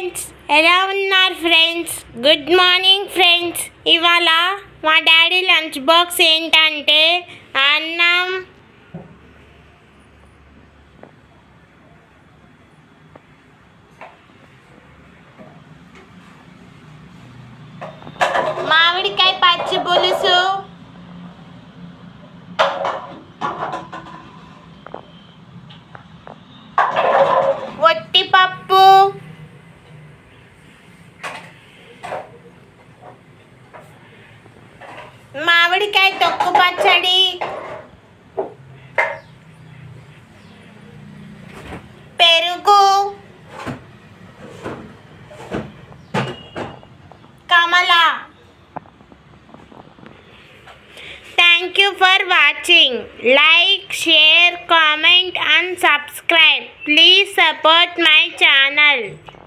Friends ఎలా ఉన్నారు friends good morning friends ఇవాళ మా డాడీ లంచ్ బాక్స్ ఏంటంటే అన్నం మామిడికాయ పచ్చి పులుసు ఒట్టిపప్పు మామిడికాయ తొక్కు పచ్చడి పెరుగు కమల Thank you for watching. Like, share, comment and subscribe. Please support my channel.